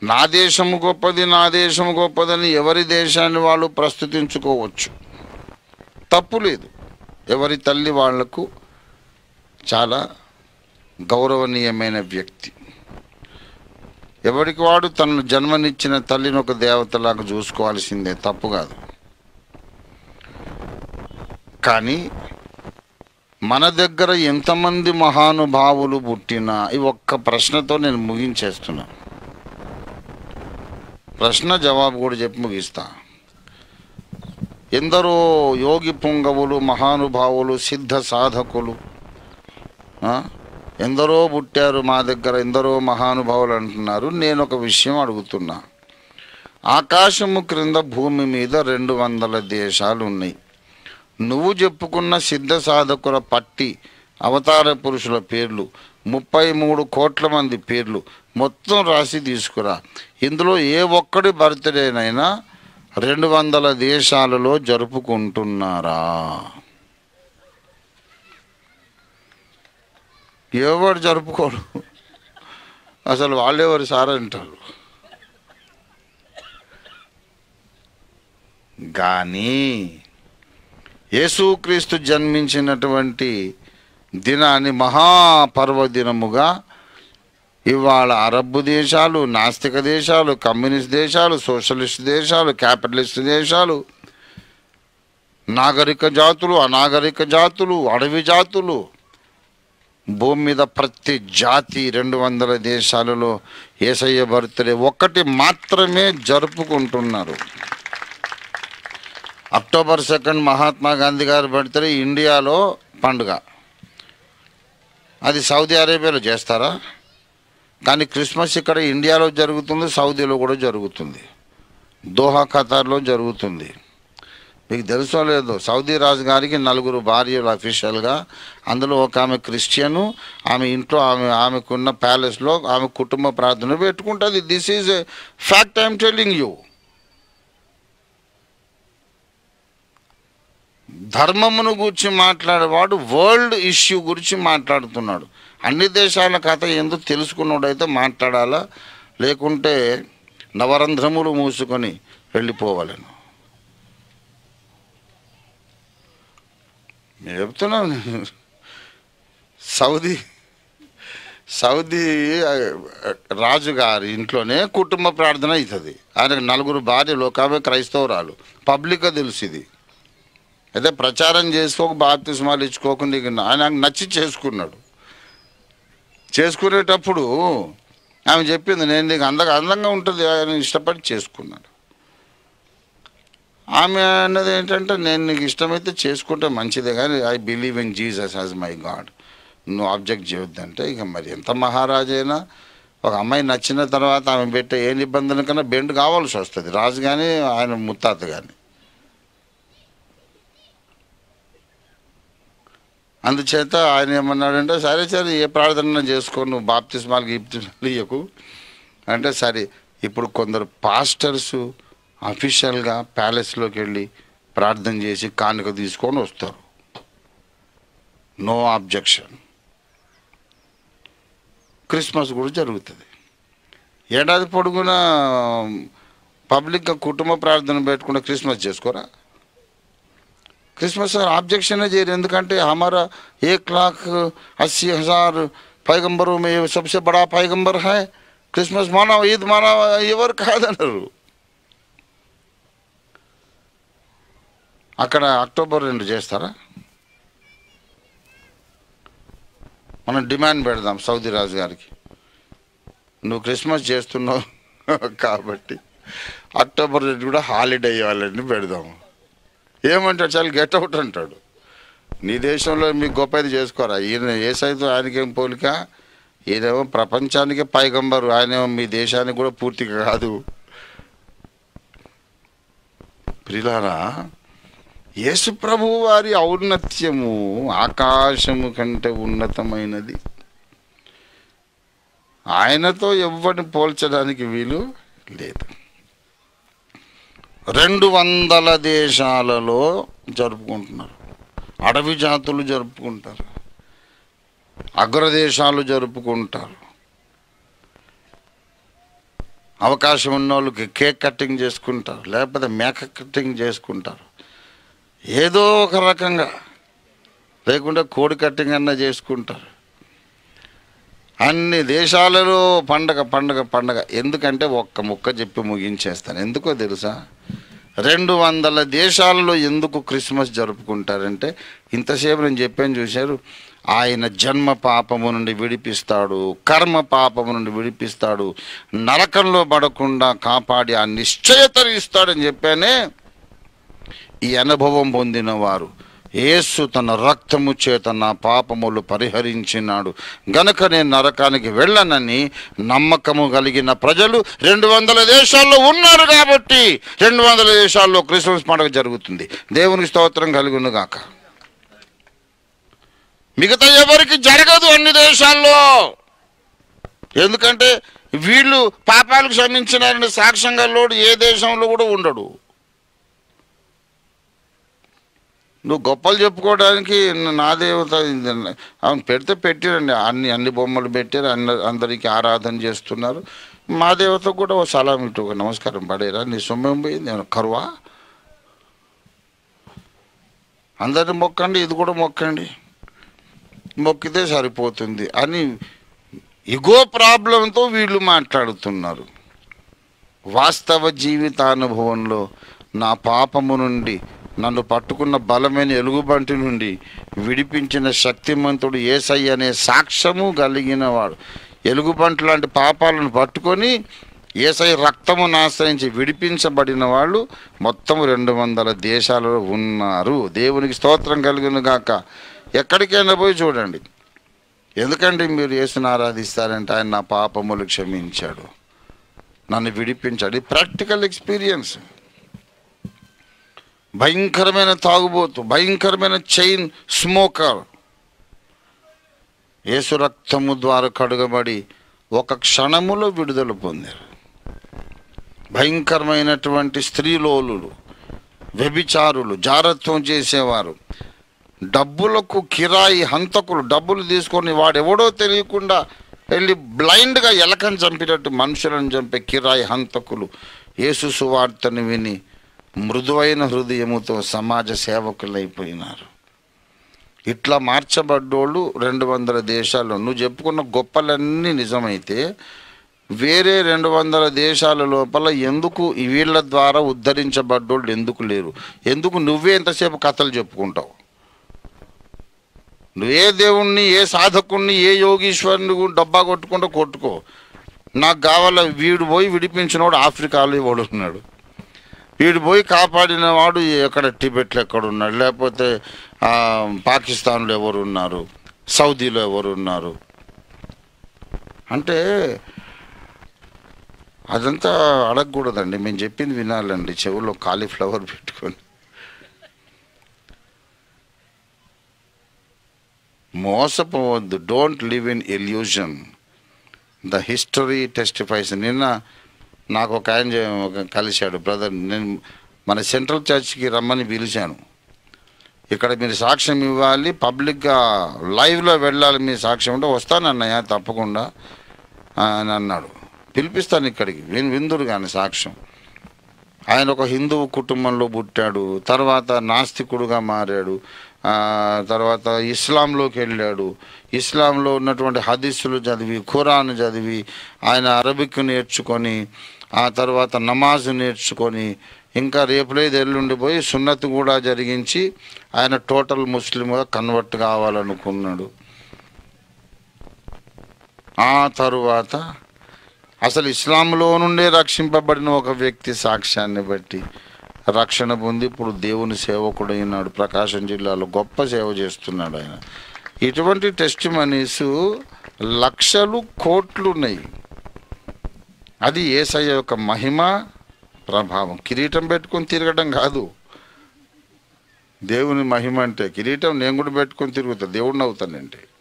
నా దేశము గొప్పది నా దేశము గొప్పదని ఎవరి దేశాన్ని వాళ్ళు ప్రస్తుతించుకోవచ్చు తప్పు లేదు ఎవరి తల్లి వాళ్లకు చాలా గౌరవనీయమైన వ్యక్తి ఎవరికి వాడు తనను జన్మనిచ్చిన తల్లిని ఒక దేవతలాగా చూసుకోవాల్సిందే తప్పు కాదు కానీ మన దగ్గర ఎంతమంది మహానుభావులు పుట్టినా ఈ ఒక్క ప్రశ్నతో నేను ముగించేస్తున్నా ప్రశ్న జవాబు కూడా చెప్పి ముగిస్తా ఎందరో యోగి పుంగవులు మహానుభావులు సిద్ధ సాధకులు ఆ? ఎందరో పుట్టారు మా దగ్గర ఎందరో మహానుభావులు అంటున్నారు నేను ఒక విషయం అడుగుతున్నా ఆకాశము క్రింద భూమి మీద రెండు వందల దేశాలు ఉన్నాయి నువ్వు చెప్పుకున్న సిద్ధ సాధకుల పట్టి అవతార పురుషుల పేర్లు ముప్పై మూడు కోట్ల మంది పేర్లు మొత్తం రాసి తీసుకురా ఇందులో ఏ ఒక్కడి బర్త్డేనైనా రెండు వందల దేశాలలో జరుపుకుంటున్నారా ఎవరు జరుపుకోరు అసలు వాళ్ళెవరు సార్ అంటారు కానీ యేసుక్రీస్తు జన్మించినటువంటి దినాన్ని మహాపర్వదినముగా ఇవాళ అరబ్బు దేశాలు నాస్తిక దేశాలు కమ్యూనిస్ట్ దేశాలు సోషలిస్ట్ దేశాలు క్యాపిటలిస్ట్ దేశాలు నాగరిక జాతులు అనాగరిక జాతులు అడవి జాతులు భూమి మీద ప్రతి జాతి రెండు వందల దేశాలలో ఏసయ్య బర్త్డే ఒక్కటి మాత్రమే జరుపుకుంటున్నారు అక్టోబర్ సెకండ్ మహాత్మా గాంధీ గారి బర్త్డే ఇండియాలో పండుగ అది సౌదీ అరేబియాలో చేస్తారా కానీ క్రిస్మస్ ఇక్కడ ఇండియాలో జరుగుతుంది సౌదీలో కూడా జరుగుతుంది దోహా ఖతార్లో జరుగుతుంది మీకు తెలుసో లేదు సౌదీ రాజు గారికి నలుగురు భార్యలు అఫీషియల్గా అందులో ఒక ఆమె క్రిస్టియను ఆమె ఇంట్లో ఆమె ఆమెకున్న ప్యాలెస్లో ఆమె కుటుంబ ప్రార్థన పెట్టుకుంటుంది this is fact I'm telling you ధర్మమును గురించి మాట్లాడేవాడు వరల్డ్ ఇష్యూ గురించి మాట్లాడుతున్నాడు అన్ని దేశాల కథ ఏందో తెలుసుకున్నోడైతే మాట్లాడాలా లేకుంటే నవరంధ్రములు మూసుకొని వెళ్ళిపోవాలను నేను చెప్తున్నాను నేను. సౌదీ సౌదీ ఆ, రాజుగారి ఇంట్లోనే కుటుంబ ప్రార్థన అవుతుంది ఆయనకు నలుగురు భార్యలు ఒక ఆమె క్రైస్తవురాలు పబ్లిక్గా తెలుసు ఇది అయితే ప్రచారం చేసుకోక బాప్తిస్మాలు ఇచ్చుకోకుండా ఇక ఆయనకు నచ్చి చేసుకున్నాడు చేసుకునేటప్పుడు ఆమె చెప్పింది నేను నీకు అందంగా అందంగా ఉంటుంది ఆయన ఇష్టపడి చేసుకున్నాడు ఆమె అన్నది ఏంటంటే నేను నీకు ఇష్టమైతే చేసుకుంటే మంచిదే కానీ I believe in Jesus as my God నువ్వు ఆబ్జెక్ట్ చేయొద్దంటే ఇక మరి ఎంత మహారాజైనా ఒక అమ్మాయి నచ్చిన తర్వాత ఆమె పెట్టే ఏ నిబంధన కన్నా బెండ్ కావాల్సి వస్తుంది రాజు కానీ ఆయన ముత్తాత కానీ అందుచేత ఆయన ఏమన్నాడంటే సరే సరే ఏ ప్రార్థన చేసుకో నువ్వు బాప్తిస్మాలు గిప్తిస్మాలు ఇయ్యకు అంటే సరే ఇప్పుడు కొందరు పాస్టర్స్ అఫీషియల్గా ప్యాలెస్లోకి వెళ్ళి ప్రార్థన చేసి కానుక తీసుకొని వస్తారు నో ఆబ్జెక్షన్ క్రిస్మస్ కూడా జరుగుతుంది ఏడాది పొడుగునా పబ్లిక్గా కుటుంబ ప్రార్థన పెట్టుకుంటే క్రిస్మస్ చేసుకోరా క్రిస్మస్ ఆబ్జెక్షన్ చేయరు ఎందుకంటే हमारा एक लाख अस्सी हजार पैगंबरों में ये सबसे बड़ा पैगंबर है క్రిస్మస్ మానవ ఈద్ మానవ ఎవరు కాదన్నారు అక్కడ అక్టోబర్ రెండు చేస్తారా మనం డిమాండ్ పెడదాం సౌదీ రాజు గారికి నువ్వు క్రిస్మస్ చేస్తున్నావు కాబట్టి అక్టోబర్ రెండు కూడా హాలిడే ఇవ్వాలని పెడదాము ఏమంటాడు చాలా గెట్ అవుట్ అంటాడు నీ దేశంలో మీకు గొప్పది చేసుకోరా ఈయన ఏ సైతం ఆయనకేం పోలిక ఈయనేమో ప్రపంచానికి పైగంబరు ఆయనేమో మీ దేశానికి కూడా పూర్తిగా కాదు ప్రిలారా యేసు ప్రభు వారి ఔన్నత్యము ఆకాశము కంటే ఉన్నతమైనది ఆయనతో ఎవరిని పోల్చడానికి వీలు లేదు రెండు వందల దేశాలలో జరుపుకుంటున్నారు అడవి జాతులు జరుపుకుంటారు అగ్రదేశాలు జరుపుకుంటారు అవకాశం ఉన్న వాళ్ళకి కేక్ కటింగ్ చేసుకుంటారు లేకపోతే మేక కటింగ్ చేసుకుంటారు ఏదో ఒక రకంగా లేకుంటే కోడి కటింగ్ అన్నా చేసుకుంటారు అన్ని దేశాలలో పండగ పండగ పండగ ఎందుకంటే ఒక్క ముక్క చెప్పి ముగించేస్తాను ఎందుకో తెలుసా రెండు వందల దేశాలలో ఎందుకు క్రిస్మస్ జరుపుకుంటారంటే ఇంతసేపు నేను చెప్పాను చూశారు ఆయన జన్మ పాపము నుండి విడిపిస్తాడు కర్మ పాపము నుండి విడిపిస్తాడు నరకంలో పడకుండా కాపాడి ఆ నిశ్చయతను ఇస్తాడని చెప్పానే ఈ అనుభవం పొందిన వారు యేసు తన రక్తము చేత నా పాపములు పరిహరించినాడు గనక నేను నరకానికి వెళ్ళనని నమ్మకము కలిగిన ప్రజలు రెండు వందల దేశాల్లో ఉన్నారు కాబట్టి రెండు వందల దేశాల్లో క్రిస్మస్ పండుగ జరుగుతుంది దేవునికి స్తోత్రం కలుగును గాక మిగతా ఎవరికి జరగదు అన్ని దేశాల్లో ఎందుకంటే వీళ్ళు పాపాలు క్షమించినారని సాక్ష్యంగా లోడు ఏ దేశంలో కూడా ఉండడు నువ్వు గొప్పలు చెప్పుకోవడానికి నా దేవత ఇది అన్న- అవును పెడితే పెట్టారండి అన్ని అన్ని బొమ్మలు పెట్టారు అన్న అందరికీ ఆరాధన చేస్తున్నారు మా దేవత కూడా ఓ సలాం ఇటు ఒక నమస్కారం పడేరా నీ సొమ్మేం పోయింది ఏమన్నా కరువా అందరిని మొక్కండి ఇది కూడా మొక్కండి మొక్కితే సరిపోతుంది అని ఇగో ప్రాబ్లంతో వీళ్ళు మాట్లాడుతున్నారు వాస్తవ జీవితానుభవంలో నా పాపము నుండి నన్ను పట్టుకున్న బలమైన ఎలుగుబంటి నుండి విడిపించిన శక్తిమంతుడు ఏసయ్య అనే సాక్ష్యము కలిగిన వాడు ఎలుగుబంటి లాంటి పాపాలను పట్టుకొని ఏసై రక్తమును ఆశ్రయించి విడిపించబడిన వాళ్ళు మొత్తం రెండు వందల దేశాలలో ఉన్నారు దేవునికి స్తోత్రం కలిగిన గాక ఎక్కడికైనా పోయి చూడండి ఎందుకంటే మీరు యేసుని ఆరాధిస్తారంటే ఆయన నా పాపములు క్షమించాడు నన్ను విడిపించాడు ఇది ప్రాక్టికల్ ఎక్స్పీరియన్స్ భయంకరమైన తాగుబోతు భయంకరమైన చైన్ స్మోకర్ యేసు రక్తము ద్వారా కడుగబడి ఒక క్షణములో విడుదల పొందారు భయంకరమైనటువంటి స్త్రీలోలులు వ్యభిచారులు జారత్వం చేసేవారు డబ్బులకు కిరాయి హంతకులు డబ్బులు తీసుకొని వాడెవడో తెలియకుండా వెళ్ళి బ్లైండ్గా ఎలకని చంపినట్టు మనుషులను చంపే కిరాయి హంతకులు యేసు సువార్తను విని మృదువైన హృదయముతో సమాజ సేవకులైపోయినారు ఇట్లా మార్చబడ్డోళ్ళు రెండు వందల దేశాల్లో నువ్వు చెప్పుకున్న గొప్పలన్నీ నిజమైతే వేరే రెండు వందల దేశాల లోపల ఎందుకు ఈ వీళ్ళ ద్వారా ఉద్ధరించబడ్డోళ్ళు ఎందుకు లేరు ఎందుకు నువ్వే ఎంతసేపు కథలు చెప్పుకుంటావు నువ్వే దేవుణ్ణి ఏ సాధకుణ్ణి ఏ యోగీశ్వరుని డబ్బా కొట్టుకుంటూ కొట్టుకో నాకు కావాల వీడు పోయి విడిపించినవాడు ఆఫ్రికాలో వాడు ఉన్నాడు వీడు పోయి కాపాడిన వాడు ఎక్కడ టిబెట్లో ఎక్కడ ఉన్నాడు లేకపోతే ఆ, పాకిస్తాన్లో ఎవరు ఉన్నారు సౌదీలో ఎవరు ఉన్నారు అంటే అదంతా అడగకూడదండి మేము చెప్పింది వినాలండి చెవుల్లో కాలీఫ్లవర్ పెట్టుకొని మోసపోవద్దు don't live in illusion the history testifies నిన్న నాకు ఒక ఆయన చె- ఒక కలిశాడు బ్రదర్ నేను మన సెంట్రల్ చర్చ్కి రమ్మని పిలిచాను ఇక్కడ మీరు సాక్ష్యం ఇవ్వాలి పబ్లిక్గా లైవ్లో వెళ్ళాలి మీ సాక్ష్యం ఉంటే వస్తానన్నయ్య తప్పకుండా అని అన్నాడు పిలిపిస్తాను ఇక్కడికి విన్ విందురు కానీ సాక్ష్యం ఆయన ఒక హిందువు కుటుంబంలో పుట్టాడు తర్వాత నాస్తికుడుగా మారాడు ఆ, తర్వాత ఇస్లాంలోకి వెళ్ళాడు ఇస్లాంలో ఉన్నటువంటి హదీసులు చదివి ఖురాన్ చదివి ఆయన అరబిక్ నేర్చుకొని ఆ తర్వాత నమాజ్ నేర్చుకొని ఇంకా రేపు లేదు ఎల్లుండి పోయి సున్నత్ కూడా జరిగించి ఆయన టోటల్ ముస్లింగా కన్వర్ట్ కావాలనుకున్నాడు ఆ తరువాత అసలు ఇస్లాంలో నుండే రక్షింపబడిన ఒక వ్యక్తి సాక్ష్యాన్ని బట్టి రక్షణ పొంది ఇప్పుడు దేవుని సేవకుడైనాడు ప్రకాశం జిల్లాలో గొప్ప సేవ చేస్తున్నాడు ఆయన ఇటువంటి టెస్ట్ మనీస్ లక్షలు కోట్లు ఉన్నాయి అది ఏసయ్య యొక్క మహిమ ప్రభావం కిరీటం పెట్టుకొని తిరగడం కాదు దేవుని మహిమ అంటే కిరీటం నేను కూడా పెట్టుకొని తిరుగుతా దేవుడిని అవుతానంటే